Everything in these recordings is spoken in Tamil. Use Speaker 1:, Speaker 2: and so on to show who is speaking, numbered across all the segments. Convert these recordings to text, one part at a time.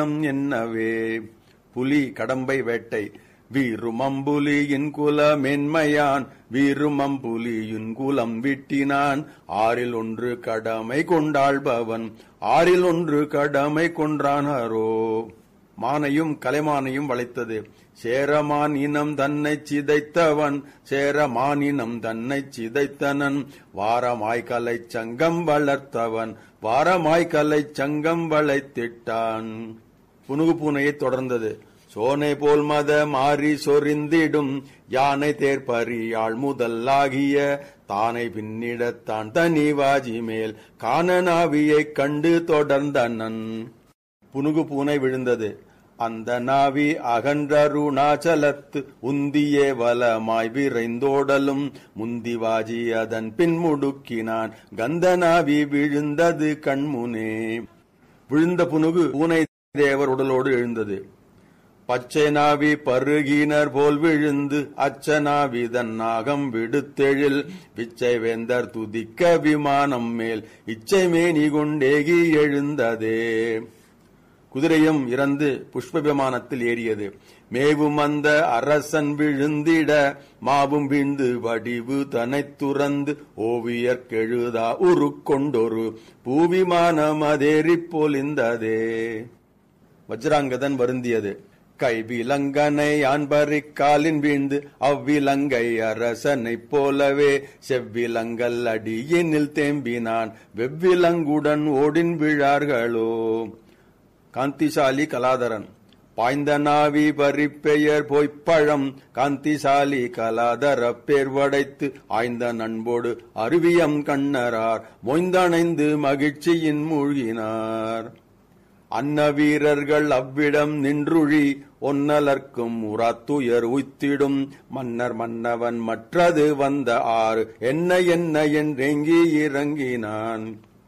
Speaker 1: என்னவே புலி கடம்பை வேட்டை வீருமம்புலியின் குல மென்மையான் வீருமம்புலியின் குலம் விட்டினான் ஆறில் ஒன்று கடமை கொண்டாள்பவன் ஆறில் ஒன்று கடமை கொன்றானரோ மானையும் கலைமானையும் வளைத்தது சேரமான் இனம் தன்னை சிதைத்தவன் சேரமான் இனம் தன்னை சிதைத்தனன் வாரமாய் கலை சங்கம் வளர்த்தவன் வாரமாய் கலை சங்கம் வளைத்திட்டான் புனுகு பூனையை தொடர்ந்தது சோனை போல் மத மாறி சொரிந்திடும் யானை தேர்ப்பறியாள் முதல்லாகிய தானை பின்னிடத்தான் தனிவாஜி மேல் காணனாவியைக் கண்டு தொடர்ந்தனன் புனுகு பூனை விழுந்தது அந்த நாவி அகன்றருணாச்சலத்து உந்தியே வலமாய் விரைந்தோடலும் முந்திவாஜி அதன் பின் முடுக்கினான் கந்த நாவி விழுந்தது கண்முனே விழுந்த புனுகு பூனை தேவர் உடலோடு எழுந்தது பச்சை நாவி பருகினர் போல் விழுந்து அச்சனாவி தன் நாகம் விடுத்தெழில் பிச்சை வேந்தர் துதிக்க விமானம் மேல் இச்சை மேனி கொண்டேகி எழுந்ததே குதிரையும் இறந்து புஷ்ப விமானத்தில் ஏறியது மேவும் அந்த அரசன் விழுந்திட மாவும் வீழ்ந்து வடிவு தனை துறந்து ஓவியர் கெழுதா உருக்கொண்டொரு பூவிமானம் அதேறிப் பொலிந்ததே வஜ்ராங்கதன் வருந்தியது கைவிலங்கனை ஆண்பறிக் காலின் வீழ்ந்து அவ்விலங்கை அரசனைப் போலவே செவ்விலங்கல் அடியினில் தேம்பினான் வெவ்விலங்குடன் ஓடின் விழார்களோ காந்திசாலி கலாதரன் பாய்ந்த நாவி பறிப்பெயர் பொய்ப்பழம் காந்திசாலி கலாதர பேர்வடைத்து ஆய்ந்த நண்போடு அருவியம் கண்ணரார் மொய்ந்தணைந்து மகிழ்ச்சியின் மூழ்கினார் அன்ன வீரர்கள் அவ்விடம் நின்றுழி ஒன்னலர்க்கும் உராத்துயர் உய்த்திடும் மன்னர் மன்னவன் மற்றது வந்த ஆறு என்ன என்ன என்றெங்கி இறங்கினான்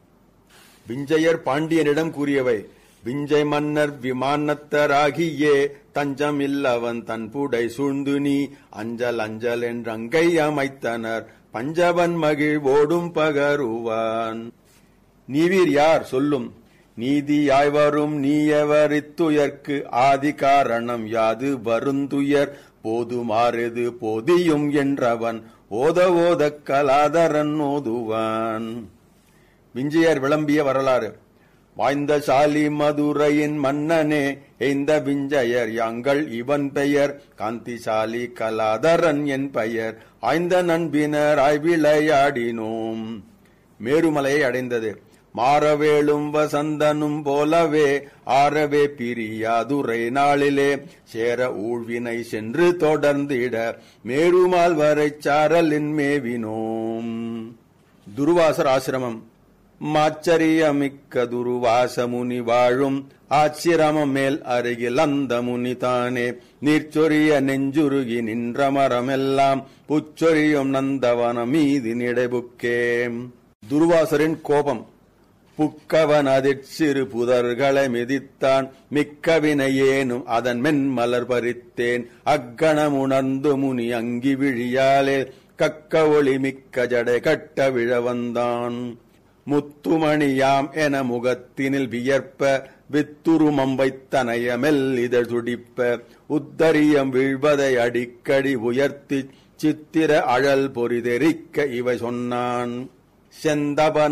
Speaker 1: விஞ்சையர் பாண்டியனிடம் கூறியவை விஞ்சை மன்னர் விமானத்தராகியே தஞ்சம் இல்லவன் தன் புடை சூழ்ந்து நீ அஞ்சல் அஞ்சல் என்றங்கை அமைத்தனர் பஞ்சவன் மகிழ் ஓடும் பகருவான் நீவீர் யார் சொல்லும் நீதியாய் வரும் நீயவரித்துயர்க்கு ஆதி காரணம் யாது வருந்துயர் போதுமாறுது போதியும் என்றவன் ஓத ஓத கலாதரன் ஓதுவான் விஞ்சையர் விளம்பிய வரலாறு வாய்ந்த சாலி மதுரையின் மன்னனே எய்ந்த விஞ்சையர் யாங்கள் இவன் பெயர் காந்திசாலி கலாதரன் என் பெயர் ஆய்ந்த நண்பினர் விளையாடினோம் மேருமலையை அடைந்தது மாறவேளும் வசந்தனும் போலவே ஆரவே பிரியாதுரை நாளிலே சேர ஊழ்வினை சென்று தொடர்ந்திட மேருமால் வரை சாரலின் மேவினோம் துருவாசர் ஆசிரமம் மாச்சரியமிக்க துருவாச முனி வாழும் ஆச்சிரமம் மேல் அருகில் அந்த முனி தானே நீர்ச்சொரிய நெஞ்சுருகி நின்ற மரமெல்லாம் புச்சொரியும் நந்தவன மீதி நிடைபுக்கே துருவாசரின் கோபம் புக்கவன் அதிற் சிறு புதர்களை மிதித்தான் மிக்கவினையேனும் அதன் மென்மலர் பறித்தேன் அக்கணம் உணர்ந்து முனி அங்கி விழியாலே கக்க ஒளி மிக்க ஜடை கட்ட விழ வந்தான் முத்துமணியாம் என முகத்தினில் வியர்ப்ப வித்துருமம் வைத்தனைய மெல்லிதழ் துடிப்ப உத்தரியம் வீழ்வதை அடிக்கடி உயர்த்தி சித்திர அழல் பொறிதெரிக்க இவை சொன்னான் செந்தபன